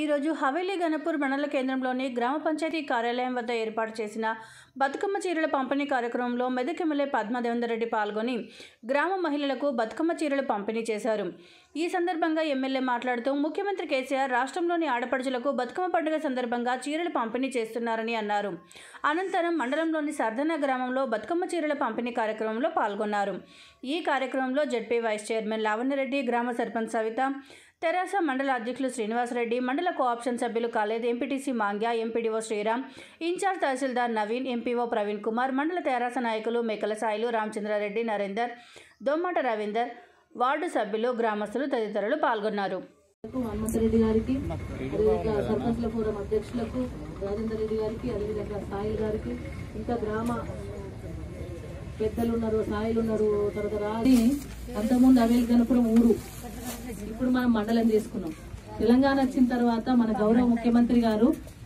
ఈరోజు హవేలీ గణపూర్ మండల కేంద్రంలోని గ్రామ పంచాయతీ కార్యాలయం వద్ద ఏర్పాటు చేసిన బతుకమ్మ చీరల పంపిణీ కార్యక్రమంలో మెదక్ ఎమ్మెల్యే పద్మదేవేందర్ రెడ్డి పాల్గొని గ్రామ మహిళలకు బతుకమ్మ చీరలు పంపిణీ చేశారు ఈ సందర్భంగా ఎమ్మెల్యే మాట్లాడుతూ ముఖ్యమంత్రి కేసీఆర్ రాష్ట్రంలోని ఆడపడుచులకు బతుకమ్మ పండుగ సందర్భంగా చీరలు పంపిణీ చేస్తున్నారని అన్నారు అనంతరం మండలంలోని సర్దన గ్రామంలో బతుకమ్మ చీరల పంపిణీ కార్యక్రమంలో పాల్గొన్నారు ఈ కార్యక్రమంలో జడ్పీ వైస్ చైర్మన్ లావణ్యరెడ్డి గ్రామ సర్పంచ్ సవిత తెరాస మండల అధ్యక్షులు శ్రీనివాసరెడ్డి మండల కోఆప్షన్ సభ్యులు Khaled MPTC Mangya MPDO Sriram in charge tahsildar Naveen MPO Praveen Kumar మండల తెరాస నాయకులు మేకల సాయిలు రామచంద్రారెడ్డి నరేందర్ దొమ్మాట రవీందర్ వార్డు సభ్యులు గ్రామస్తులు తదితరులు పాల్గొన్నారు హనుమంతరెడ్డి గారికి అదేవిధంగా సర్పంచ్ల ఫోరం అధ్యక్షులకు రాజేందర్ రెడ్డి గారికి అదేవిధంగా సాయిల్ గారికి ఇంకా గ్రామ పెద్దలు ఉన్నారు సాయిలు ఉన్నారు తర్వాత రాజి అంతకుముందు అవేల్ గణపురం ఊరు ఇప్పుడు మనం మండలం చేసుకున్నాం తెలంగాణ వచ్చిన తర్వాత మన గౌరవ ముఖ్యమంత్రి గారు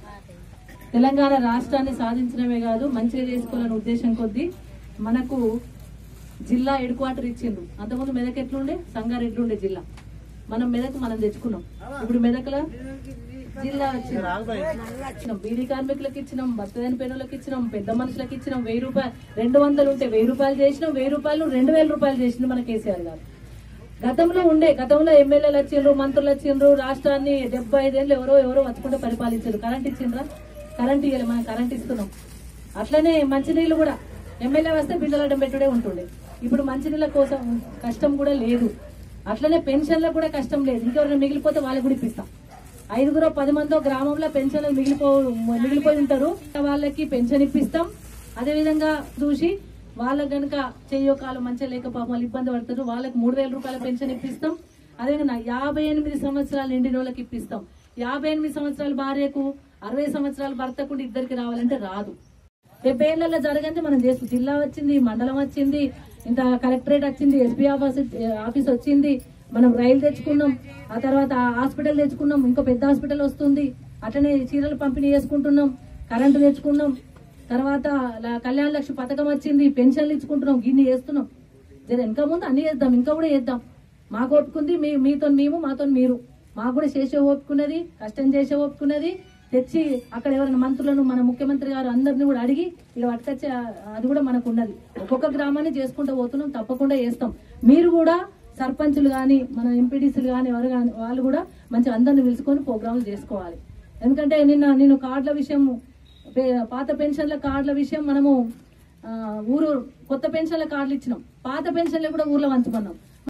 తెలంగాణ రాష్ట్రాన్ని సాధించడమే కాదు మంచిగా చేసుకోవాలనే ఉద్దేశం కొద్దీ మనకు జిల్లా హెడ్ క్వార్టర్ ఇచ్చిండ్రు అంతకుముందు మెదక్ ఎట్లుండే సంగారెడ్డి ఉండే జిల్లా మనం మెదక్ మనం తెచ్చుకున్నాం ఇప్పుడు మెదక్లో జిల్లా వచ్చింది బీడీ కార్మికులకు ఇచ్చినాం బతదని పేరులకు ఇచ్చినాం పెద్ద మనుషులకు ఇచ్చినాం వెయ్యి రూపాయలు రెండు వందలు ఉంటే వెయ్యి రూపాయలు చేసినాం వెయ్యి రూపాయలు రెండు వేల రూపాయలు చేసింది మన కేసీఆర్ గారు గతంలో ఉండే గతంలో ఎమ్మెల్యేలు వచ్చిండ్రు మంత్రులు వచ్చిండ్రు రాష్ట్రాన్ని డెబ్బై ఐదేళ్ళు ఎవరో ఎవరో వచ్చుకుంటూ పరిపాలించారు కరెంట్ ఇచ్చిండ్రా కరెంట్ ఇవ్వాలి మనం కరెంట్ ఇస్తున్నాం అట్లనే మంచినీళ్ళు కూడా ఎమ్మెల్యే వస్తే బిడ్డలడ్డం పెట్టుడే ఉంటుండే ఇప్పుడు మంచినీళ్ళ కోసం కష్టం కూడా లేదు అట్లనే పెన్షన్లకు కూడా కష్టం లేదు ఇంకెవరైనా మిగిలిపోతే వాళ్ళకి కూడా ఇప్పిస్తాం ఐదుగురు పది మందో గ్రామంలో పెన్షన్లు మిగిలిపో మిగిలిపోయి ఉంటారు వాళ్ళకి పెన్షన్ ఇప్పిస్తాం అదే విధంగా చూసి వాళ్ళకి గనుక చెయ్యో కాలు మంచిగా లేక పాపం వాళ్ళు ఇబ్బంది పడతారు వాళ్ళకి మూడు వేల రూపాయల పెన్షన్ ఇప్పిస్తాం అదేవిధంగా యాభై ఎనిమిది సంవత్సరాలు నిండిన వాళ్ళకి ఇప్పిస్తాం యాభై ఎనిమిది సంవత్సరాల భార్యకు అరవై సంవత్సరాల భర్తకు కూడా ఇద్దరికి రావాలంటే రాదు డెబ్బై ఏళ్లలో జరగంది మనం చేస్తాం జిల్లా వచ్చింది మండలం వచ్చింది ఇంత కలెక్టరేట్ వచ్చింది ఎస్పీ ఆఫీస్ ఆఫీస్ వచ్చింది మనం రైలు తెచ్చుకున్నాం ఆ తర్వాత హాస్పిటల్ తెచ్చుకున్నాం ఇంకో పెద్ద హాస్పిటల్ వస్తుంది అట్లనే చీరలు పంపిణీ చేసుకుంటున్నాం కరెంటు తెచ్చుకున్నాం తర్వాత ల- కళ్యాణ లక్ష్మి పథకం వచ్చింది పెన్షన్లు ఇచ్చుకుంటున్నాం గిన్ని చేస్తున్నాం జర ఇంకా ముందు అన్ని చేద్దాం ఇంకా కూడా చేద్దాం మాకు ఓపుకుంది మీ మీతో మేము మాతో మీరు మాకు కూడా చేసే ఓపుకున్నది కష్టం చేసే ఓపుకున్నది తెచ్చి అక్కడ ఎవరైనా మంత్రులను మన ముఖ్యమంత్రి గారు అందరిని కూడా అడిగి ఇక్కడ పట్టుకొచ్చే అది కూడా మనకు ఉన్నది ఒక్కొక్క గ్రామాన్ని చేసుకుంటూ పోతున్నాం తప్పకుండా చేస్తాం మీరు కూడా సర్పంచులు కానీ మన ఎంపీడీసీలు కానీ ఎవరు కానీ వాళ్ళు కూడా మంచి అందరిని పిలుచుకొని ప్రోగ్రాంలు చేసుకోవాలి ఎందుకంటే నిన్న నేను కార్డుల విషయం పే- పాత పెన్షన్ల కార్డుల విషయం మనము ఆ, ఊరు కొత్త పెన్షన్ల కార్డులు ఇచ్చినాం పాత పెన్షన్లు కూడా ఊర్లో పంచుకున్నాం